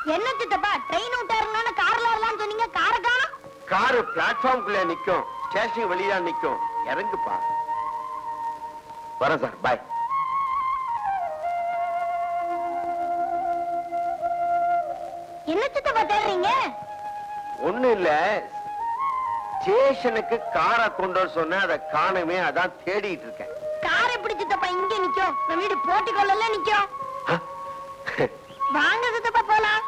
என்ன சித்தப்பா ட்ரெயின் விட்டாருன்னு கார்ல வரலாம்னு சொன்னீங்க கார காணோம் காரு பிளாட்ஃபார்ம்குள்ள நிக்கும் ஸ்டேஷன் வெளியா நிக்கும் இறங்குப்பா வரேன் சார் பாய் என்ன சித்தப்பா தேடுறீங்க ஒண்ணு இல்ல ஸ்டேஷனுக்கு காரை கொண்டு வர சொன்ன அதை காணுமே அதான் தேடிட்டு இருக்கேன் கார் எப்படி சித்தப்பா இங்க நிக்கும் நம்ம வீடு போட்டிக்கொள்ள நிக்கும் ஆ? வாங்க சித்தப்பா போலாம்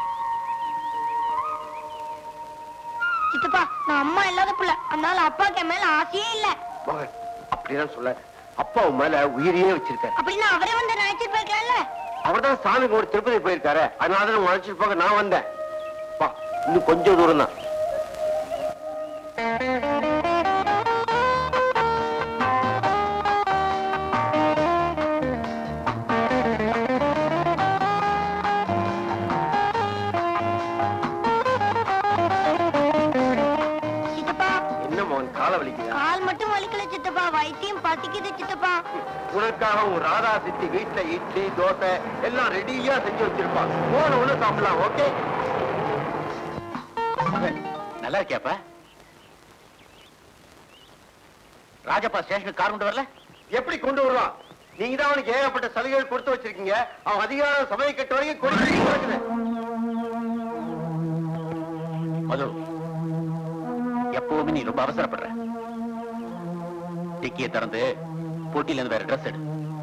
சித்தப்பா நான் அம்மா இல்லாத புள்ள அதனால அப்பாக்கு என் மேல ஆசையே இல்ல மகன் அப்படிதான் சொல்ல அப்பா உன் மேல உயிரையே வச்சிருக்காரு அப்படின்னா அவரே வந்து நினைச்சிட்டு போய்க்கலாம்ல அவர்தான் சாமி கூட திருப்பதி போயிருக்காரு அதனால தான் உங்களை அழைச்சிட்டு போக நான் வந்தேன் வா இன்னும் கொஞ்சம் தூரம் தான் சித்தப்பா என்ன மகன் காலை வலிக்குதா கால் மட்டும் வலிக்கல சித்தப்பா வயிற்றையும் பத்திக்குது சித்தப்பா உனக்காக உன் ராதா சித்தி வீட்டுல இட்லி தோசை எல்லாம் ரெடியா செஞ்சு வச்சிருப்பான் போன உடனே சாப்பிடலாம் ஓகே நல்லா இருக்கியாப்பா ராஜப்பா ஸ்டேஷனுக்கு கார் கொண்டு வரல எப்படி கொண்டு வருவான் நீங்க தான் அவனுக்கு ஏகப்பட்ட சலுகைகள் கொடுத்து வச்சிருக்கீங்க அவன் அதிகாரம் சபை கட்ட வரைக்கும் கொடுத்து மது எப்பவுமே நீ ரொம்ப அவசரப்படுற டிக்கியை திறந்து போட்டியில இருந்து வேற ட்ரெஸ் எடு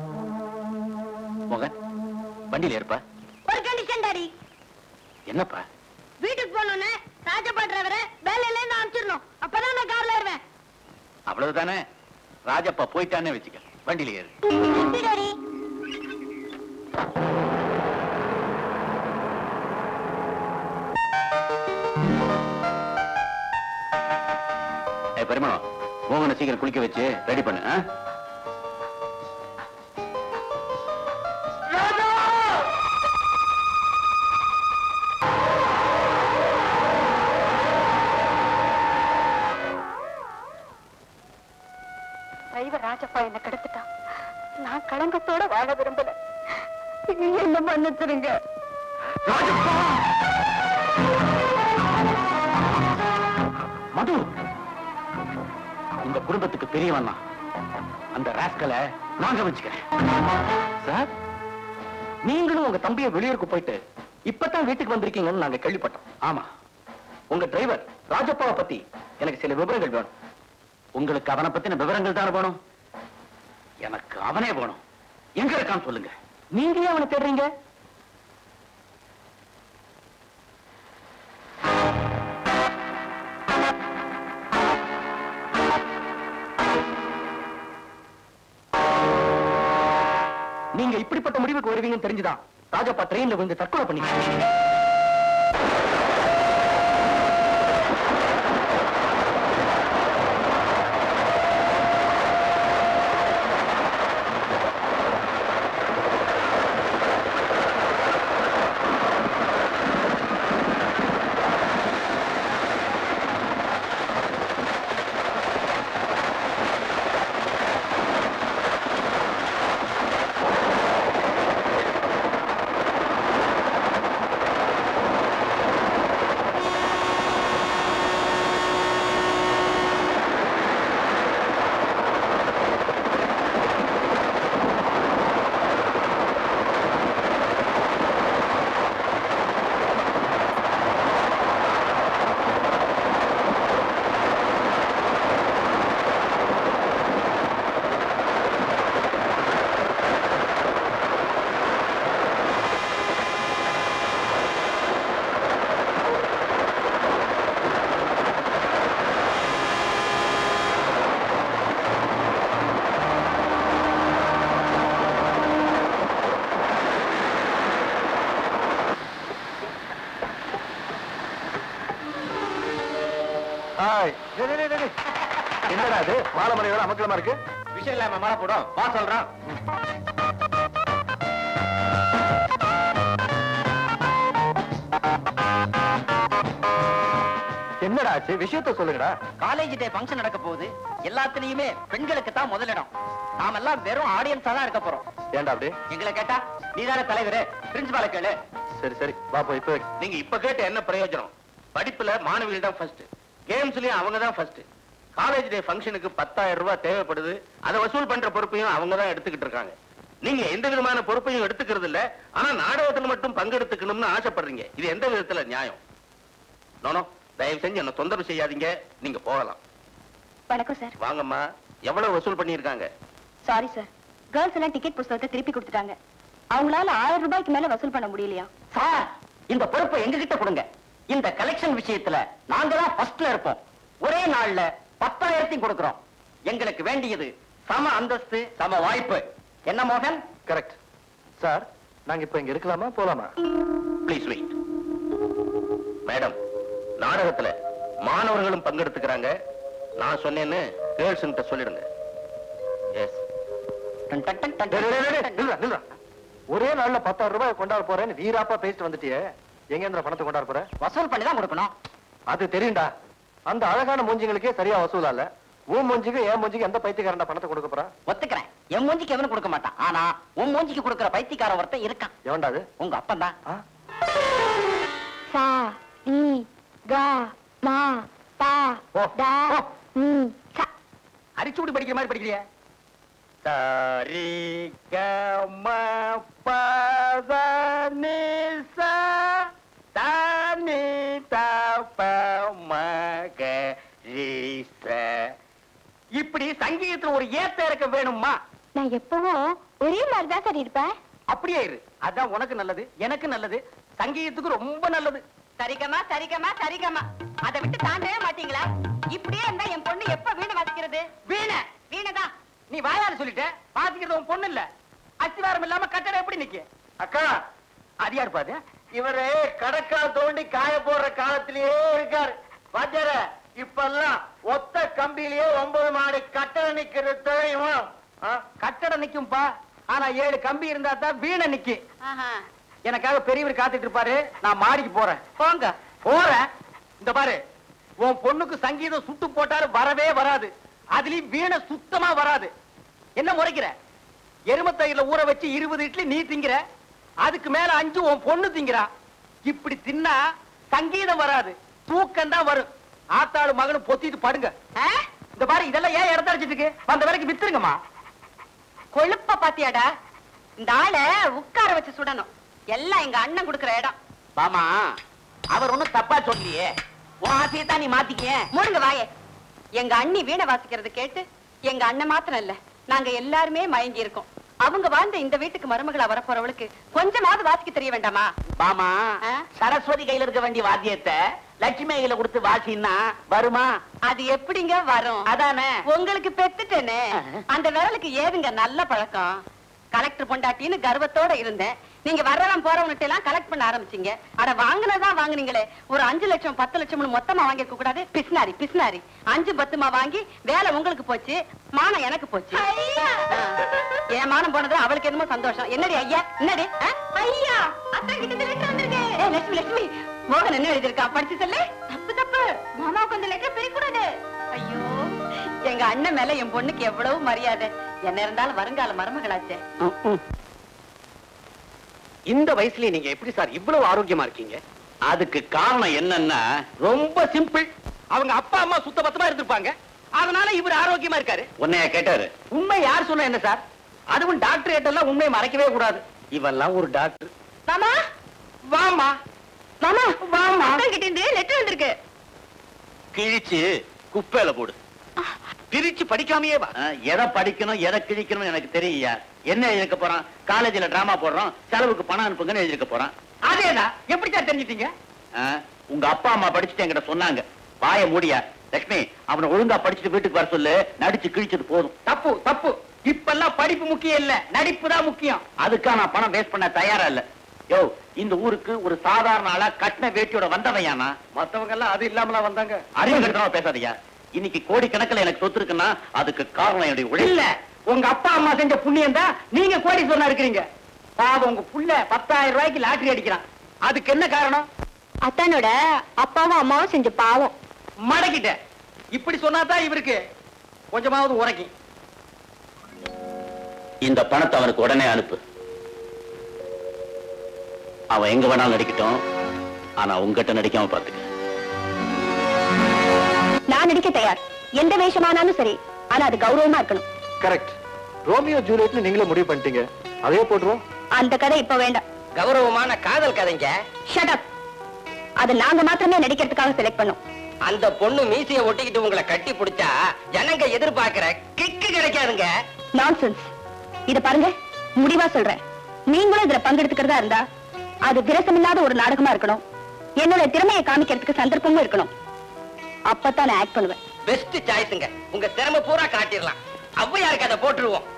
மோகன் வண்டியில இருப்பா ஒரு கண்டிஷன் டாடி என்னப்பா வீட்டுக்கு போனோன்னு ராஜப்பா டிரைவரை வேலையில இருந்து அனுப்பிச்சிடணும் அப்பதான் நான் கார்ல ஏறுவேன் அவ்வளவுதானே ராஜப்பா போயிட்டானே வச்சுக்க வண்டியில ஏறு எப்படி டாடி ஏ பெருமானம் மோகனை சீக்கிரம் குளிக்க வச்சு ரெடி பண்ணு ஆ? டிரைவர் ராஜப்பா என்ன கெடுத்துட்டான் நான் களங்கத்தோட வாழ விரும்பல என்ன மன்னிச்சிருங்க மது உங்க குடும்பத்துக்கு பெரியவன் தான் அந்த ராஸ்கலை நாங்க வச்சுக்கிறேன் சார் நீங்களும் உங்க தம்பியை வெளியூருக்கு போயிட்டு இப்பதான் வீட்டுக்கு வந்திருக்கீங்கன்னு நாங்க கேள்விப்பட்டோம் ஆமா உங்க டிரைவர் ராஜப்பாவை பத்தி எனக்கு சில விவரங்கள் வேணும் உங்களுக்கு அவனை பத்தின விவரங்கள் தானே வேணும் எனக்கு அவனே வேணும் எங்க இருக்கான்னு சொல்லுங்க நீங்க ஏன் அவனை தேடுறீங்க நீங்க இப்படிப்பட்ட முடிவுக்கு வருவீங்கன்னு தெரிஞ்சுதான் ராஜப்பா ட்ரெயின்ல விழுந்து தற்கொலை பண்ணிக்கிட்டாங்க ஹாய் டேய், டேய், டேய், டேய். என்னடா இது மாலை மலையோட அமக்கலமா இருக்கு விஷயம் இல்லாம மாற போடும் வா சொல்றான் என்னடா ஆச்சு விஷயத்த சொல்லுங்கடா காலேஜ் டே ஃபங்க்ஷன் நடக்க போகுது எல்லாத்துலயுமே பெண்களுக்கு தான் முதலிடம் நாமெல்லாம் வெறும் ஆடியன்ஸா தான் இருக்க போறோம் ஏன்டா அப்படி எங்களை கேட்டா நீதானே தலைவரு பிரின்சிபால கேளு சரி சரி வா போய் இப்போ நீங்க இப்ப கேட்ட என்ன பிரயோஜனம் படிப்புல மாணவிகள் தான் ஃபர்ஸ்ட் கேம்ஸ்லயும் அவங்க தான் ஃபர்ஸ்ட் காலேஜ் டே ஃபங்க்ஷனுக்கு பத்தாயிரம் ரூபாய் தேவைப்படுது அதை வசூல் பண்ற பொறுப்பையும் அவங்க தான் எடுத்துக்கிட்டு இருக்காங்க நீங்க எந்த விதமான பொறுப்பையும் எடுத்துக்கிறது இல்ல ஆனா நாடகத்துல மட்டும் பங்கெடுத்துக்கணும்னு ஆசைப்படுறீங்க இது எந்த விதத்துல நியாயம் நோனோ தயவு செஞ்சு என்ன தொந்தரவு செய்யாதீங்க நீங்க போகலாம் வணக்கம் சார் வாங்கம்மா எவ்வளவு வசூல் பண்ணியிருக்காங்க சாரி சார் கேர்ள்ஸ் எல்லாம் டிக்கெட் புஸ்தகத்தை திருப்பி கொடுத்துட்டாங்க அவங்களால ஆயிரம் ரூபாய்க்கு மேல வசூல் பண்ண முடியலையா சார் இந்த பொறுப்பை எங்க கிட்ட கொடுங்க இந்த கலெக்ஷன் விஷயத்துல நாங்க தான் ஃபர்ஸ்ட்ல இருப்போம் ஒரே நாள்ல பத்தாயிரத்தையும் கொடுக்கிறோம் எங்களுக்கு வேண்டியது சம அந்தஸ்து சம வாய்ப்பு என்ன மோகன் கரெக்ட் சார் நாங்க இப்போ இங்க இருக்கலாமா போலாமா ப்ளீஸ் வெயிட் மேடம் நாடகத்துல மாணவர்களும் பங்கெடுத்துக்கிறாங்க நான் சொன்னேன்னு கேர்ள்ஸ் கிட்ட சொல்லிடுங்க yes done done done done டேய், டேய், டேய், டேய், டன். நில்லுடா, நில்லுடா. ஒரே நாள்ல பத்தாயிரம் ரூபாய் கொண்டாட போறேன்னு வீராப்பா பேசிட்டு வந்துட்டியே எங்க இந்த பணத்தை கொண்டாட போற வசூல் பண்ணி தான் கொடுக்கணும் அது தெரியும்டா அந்த அழகான மூஞ்சிங்களுக்கே சரியா வசூலா இல்ல உன் மூஞ்சிக்கு என் மூஞ்சிக்கு எந்த பைத்தியக்காரன்டா பணத்தை கொடுக்க போறா ஒத்துக்கிறேன் என் மூஞ்சிக்கு எவனும் கொடுக்க மாட்டான் ஆனா உன் மூஞ்சிக்கு கொடுக்கிற பைத்தியக்கார ஒருத்தன் இருக்கான் எவன்டா அது உங்க அப்பன் தான் ஆ? சா ரி கா மா பா ஓ, டா ஓ. ம் சா அரிச்சுடி படிக்கிற மாதிரி படிக்கிறியா சரி கம பத நிசா தானி தப மக ரிச இப்படி சங்கீதத்துல ஒரு ஏத்த இறக்க வேணுமா நான் எப்பவும் ஒரே மாதிரி தான் சார் இருப்பேன் அப்படியே இரு அதான் உனக்கு நல்லது எனக்கு நல்லது சங்கீதத்துக்கு ரொம்ப நல்லது சரிகமா சரிகமா சரிகமா அதை விட்டு தாண்டவே மாட்டீங்களா இப்படியே இருந்தா என் பொண்ணு எப்ப வீணை வாசிக்கிறது வீண வீணைதான் நீ வாயால சொல்லிட்ட பாத்துக்கிறது உன் பொண்ணு இல்ல அஸ்திவாரம் இல்லாம கட்டடம் எப்படி நிக்க அக்கா அது யார் பாது இவரு கடக்கா தோண்டி காய போடுற காலத்திலேயே இருக்காரு வாத்தியார இப்பெல்லாம் ஒத்த கம்பியிலேயே ஒன்பது மாடி கட்டணம் நிக்கிறது தெரியுமா ஆ? கட்டடம் நிக்கும்பா ஆனா ஏழு கம்பி இருந்தா தான் வீணை நிக்கு ஆஹா. எனக்காக பெரியவர் காத்துட்டு இருப்பாரு நான் மாடிக்கு போறேன் போங்க போறேன் இந்த பாரு உன் பொண்ணுக்கு சங்கீதம் சுட்டு போட்டாரு வரவே வராது அதுலயும் வீணை சுத்தமா வராது என்ன முறைக்கிற எருமத்தயில ஊற வச்சு இருபது இட்லி நீ திங்கிற அதுக்கு மேல அஞ்சு உன் பொண்ணு திங்கிறா இப்படி தின்னா சங்கீதம் வராது தூக்கம் தான் வரும் ஆத்தாளு மகனும் பொத்திட்டு படுங்க ஆ? இந்த பாரு இதெல்லாம் ஏன் இடத்த அடிச்சிட்டு இருக்கு வந்த வேலைக்கு வித்துருங்கம்மா கொழுப்ப பாத்தியாடா இந்த ஆளை உட்கார வச்சு சுடணும் எல்லாம் எங்க அண்ணன் குடுக்கிற இடம் மாமா அவர் ஒண்ணும் தப்பா சொல்லியே உன் ஆசையை தான் நீ மாத்திக்க மூடுங்க வாயே எங்க அண்ணி வீணை வாசிக்கிறது கேட்டு எங்க அண்ணன் மாத்திரம் இல்ல நாங்க எல்லாருமே மயங்கி இருக்கோம் அவங்க வாழ்ந்த இந்த வீட்டுக்கு மருமகளா வரப்போறவளுக்கு கொஞ்சமாவது வாசிக்க தெரிய வேண்டாமா மாமா ஆ? சரஸ்வதி கையில இருக்க வேண்டிய வாத்தியத்தை லட்சுமி கையில கொடுத்து வாசின்னா வருமா அது எப்படிங்க வரும் அதானே உங்களுக்கு பெத்துட்டேனே அந்த விரலுக்கு ஏதுங்க நல்ல பழக்கம் கலெக்டர் பொண்டாட்டின்னு கர்வத்தோட இருந்தேன் நீங்க வர்றவன் போறவன்கிட்ட எல்லாம் கலெக்ட் பண்ண ஆரம்பிச்சீங்க அட வாங்குனதான் வாங்குனீங்களே ஒரு அஞ்சு லட்சம் பத்து லட்சம் மொத்தமா வாங்கிருக்க கூடாது பிஸ்னாரி பிஸ்னாரி அஞ்சு பத்துமா வாங்கி வேலை உங்களுக்கு போச்சு மானம் எனக்கு போச்சு ஆ. என் மானம் போனது அவளுக்கு என்னமோ சந்தோஷம் என்னடி ஐயா என்னடி ஆ? ஐயா அத்தா கிட்ட லெட்டர் வந்திருக்கு ஏய் லட்சுமி லட்சுமி மோகன் என்ன எழுதிருக்கா படிச்சு சொல்லு தப்பு தப்பு மாமாவுக்கு அந்த லெட்டர் பிரிக்கூடாது ஐயோ எங்க அண்ணன் மேல என் பொண்ணுக்கு எவ்வளவு மரியாதை என்ன இருந்தாலும் வருங்கால மருமகளாச்சே இந்த வயசுல நீங்க எப்படி சார் இவ்வளவு ஆரோக்கியமா இருக்கீங்க அதுக்கு காரணம் என்னன்னா ரொம்ப சிம்பிள் அவங்க அப்பா அம்மா சுத்த பத்தமா இருந்திருப்பாங்க அதனால இவர் ஆரோக்கியமா இருக்காரு உன்னைய கேட்டாரு உண்மை யார் சொன்ன என்ன சார் அதுவும் டாக்டர் கிட்ட உண்மையை மறைக்கவே கூடாது இவெல்லாம் ஒரு டாக்டர் மாமா வாமா மாமா வாமா அண்ணன் கிட்ட இருந்து லெட்டர் வந்திருக்கு கிழிச்சு குப்பையில போடு பிரிச்சு படிக்காமையே வா ஆ, எதை படிக்கணும் எதை கிழிக்கணும் எனக்கு தெரியுயா என்ன எழுதிருக்க போறான் காலேஜ்ல டிராமா போடுறோம் செலவுக்கு பணம் அனுப்புங்கன்னு எழுதிருக்க போறான் அதேதான் எப்படி சார் தெரிஞ்சிட்டீங்க ஆ, உங்க அப்பா அம்மா படிச்சுட்டு என்கிட்ட சொன்னாங்க வாய மூடியா லட்சுமி அவனை ஒழுங்கா படிச்சுட்டு வீட்டுக்கு வர சொல்லு நடிச்சு கிழிச்சது போதும் தப்பு தப்பு இப்பெல்லாம் படிப்பு முக்கியம் இல்ல நடிப்பு தான் முக்கியம் அதுக்காக நான் பணம் வேஸ்ட் பண்ண தயாரா இல்ல யோ இந்த ஊருக்கு ஒரு சாதாரண ஆளா கட்டின வேட்டியோட வந்தவையானா மத்தவங்க எல்லாம் அது இல்லாமலா வந்தாங்க அறிவு கட்டணமா பேசாதீங்க இன்னைக்கு கோடி கணக்குல எனக்கு சொத்து இருக்குன்னா அதுக்கு காரணம் என்னுடைய உழைப்பு இல்ல உங்க அப்பா அம்மா செஞ்ச புண்ணியம் தான் நீங்க கோடி சொன்னா இருக்கிறீங்க பாவம் உங்க புள்ள பத்தாயிரம் ரூபாய்க்கு லாட்டரி அடிக்கிறான் அதுக்கு என்ன காரணம் அத்தானோட அப்பாவும் அம்மாவும் செஞ்ச பாவம் மடக்கிட்ட இப்படி சொன்னாதான் இவருக்கு கொஞ்சமாவது உரைக்கும் இந்த பணத்தை அவனுக்கு உடனே அனுப்பு அவன் எங்க வேணாலும் நடிக்கட்டும் ஆனா உங்ககிட்ட நடிக்காம பாத்துக்க நான் நடிக்க தயார் எந்த வேஷமானாலும் சரி ஆனா அது கௌரவமா இருக்கணும் கரெக்ட் ரோமியோ ஜூலியட்னு நீங்களே முடிவு பண்ணிட்டீங்க அதையே போட்டுருவோம் அந்த கதை இப்ப வேண்டாம் கௌரவமான காதல் கதைங்க ஷட் அப் அது நாங்க மாத்திரமே நடிக்கிறதுக்காக செலக்ட் பண்ணோம் அந்த பொண்ணு மீசைய ஒட்டிக்கிட்டு உங்களை கட்டி பிடிச்சா ஜனங்க எதிர்பார்க்கிற கிக்கு கிடைக்காதுங்க நான்சென்ஸ் இத பாருங்க முடிவா சொல்றேன் நீங்களும் இதுல பங்கெடுத்துக்கிறதா இருந்தா அது விரசமில்லாத ஒரு நாடகமா இருக்கணும் என்னோட திறமையை காமிக்கிறதுக்கு சந்தர்ப்பமும் இருக்கணும் அப்பதான் நான் ஆக்ட் பண்ணுவேன் பெஸ்ட் சாய்ஸுங்க உங்க திறமை பூரா காட்டிடலாம் ஔவையாருக்கு அதை போட்டுருவோம்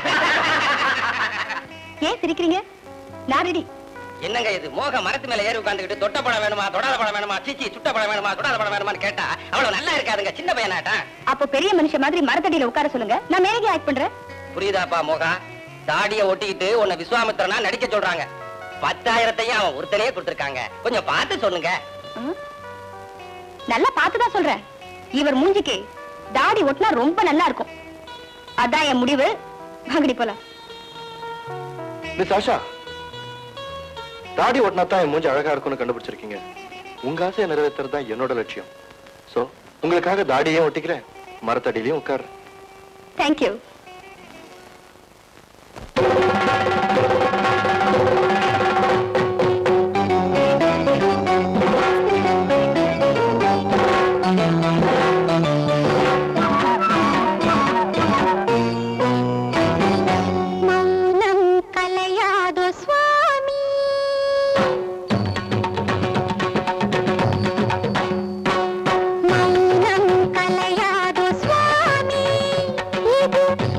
ஏன் சிரிக்கிறீங்க நான் ரெடி என்னங்க இது மோக மரத்து மேல ஏறி உட்காந்துக்கிட்டு தொட்ட பழம் வேணுமா தொடாத பழம் வேணுமா சீச்சி சுட்ட பழம் வேணுமா சுடாத பழம் வேணுமான்னு கேட்டா அவ்வளவு நல்லா இருக்காதுங்க சின்ன பையனாட்டா அப்போ பெரிய மனுஷன் மாதிரி மரத்தடியில உட்கார சொல்லுங்க நான் மேலே ஆக்ட் பண்றேன் புரியுதாப்பா மோகா தாடிய ஒட்டிக்கிட்டு உன்னை விஸ்வாமித்திரனா நடிக்க சொல்றாங்க பத்தாயிரத்தையும் அவன் ஒருத்தனையே கொடுத்திருக்காங்க கொஞ்சம் பார்த்து சொல்லுங்க ம்? நல்லா பார்த்துதான் சொல்றேன் இவர் மூஞ்சிக்கு தாடி ஒட்டினா ரொம்ப நல்லா இருக்கும் அதான் என் முடிவு வாங்கடி போலாம் மிஸ் ஆஷா தாடி ஒட்டினா தான் என் மூஞ்சி அழகா இருக்கும்னு கண்டுபிடிச்சிருக்கீங்க உங்க ஆசையை நிறைவேற்றுறது தான் என்னோட லட்சியம் சோ உங்களுக்காக தாடியே ஒட்டிக்கிறேன் மரத்தடியிலையும் உட்கார் தேங்க்யூ மௌனம் கலையாதோ சுவாமி மௌனம் கலையாதோ சுவாமி இது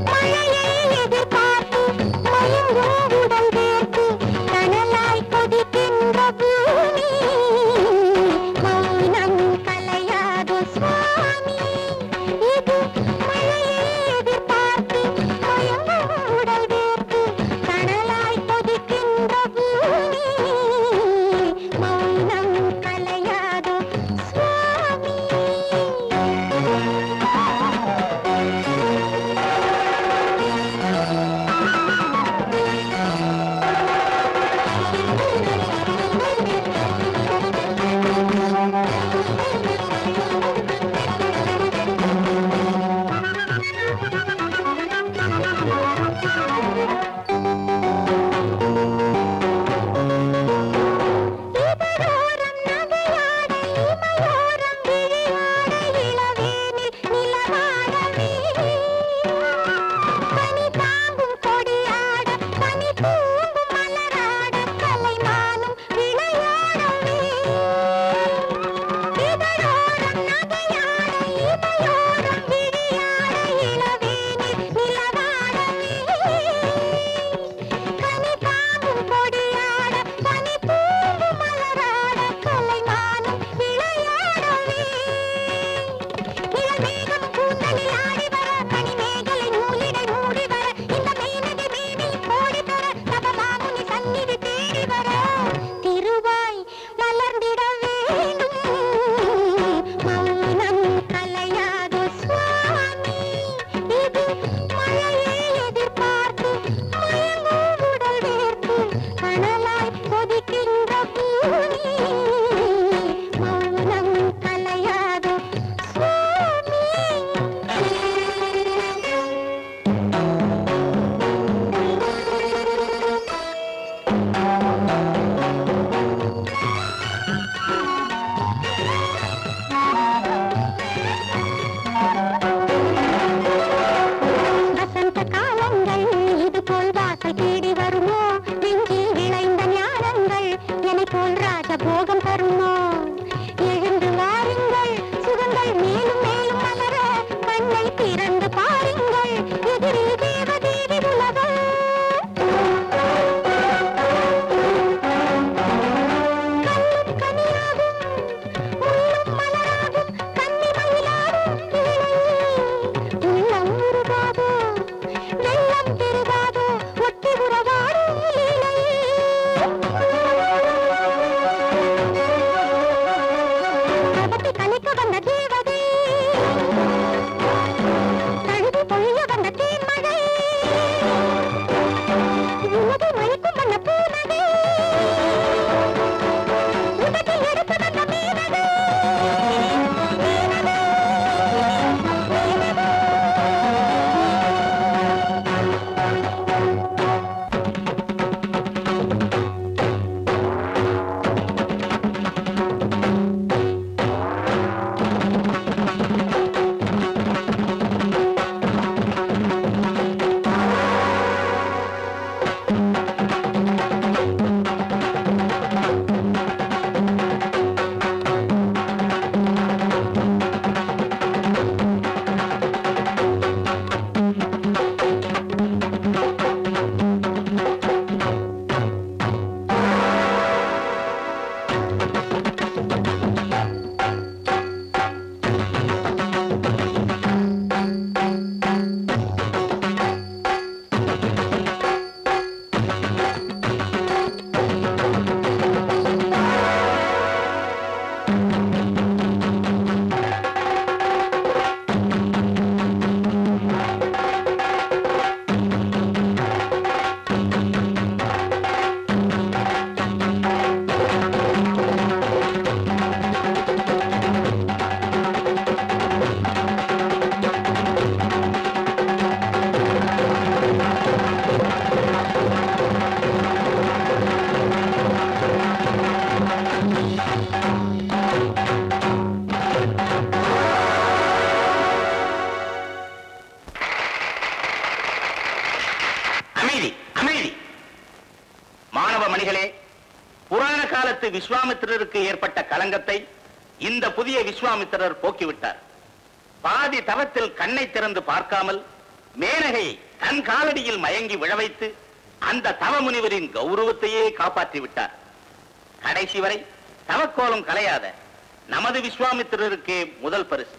அமைதி மாணவ மணிகளே புராண காலத்து விஸ்வாமித்திரருக்கு ஏற்பட்ட களங்கத்தை இந்த புதிய விஸ்வாமித்திரர் போக்கிவிட்டார் பாதி தவத்தில் கண்ணை திறந்து பார்க்காமல் மேனகையை தன் காலடியில் மயங்கி விழ வைத்து அந்த தவ முனிவரின் கௌரவத்தையே காப்பாற்றி விட்டார் கடைசி வரை தவக்கோலம் கலையாத நமது விஸ்வாமித்திரருக்கே முதல் பரிசு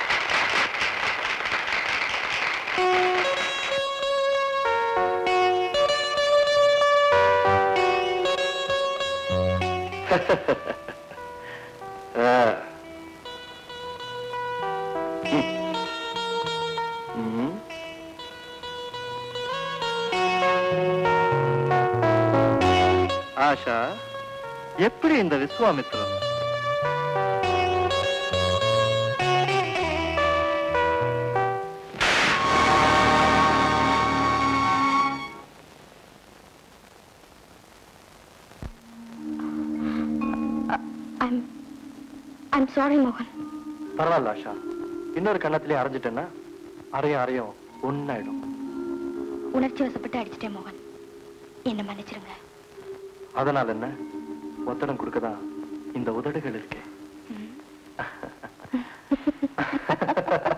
ஆ. ம். ம். ஆஷா எப்படி இந்த விஸ்வாமித்திரன் ஐம் ஐம் சாரி மோகன் பரவாயில்ல ஆஷா இன்னொரு கண்ணத்திலே அரைஞ்சிட்டேன்னா அரையும் அரையும் ஒன்னாயிடும் உணர்ச்சி வசப்பட்டு அடிச்சிட்டேன் மோகன் என்ன மன்னிச்சிருங்க அதனால என்ன ஒத்தடம் கொடுக்கதான் இந்த உதடுகள் இருக்கே ம்.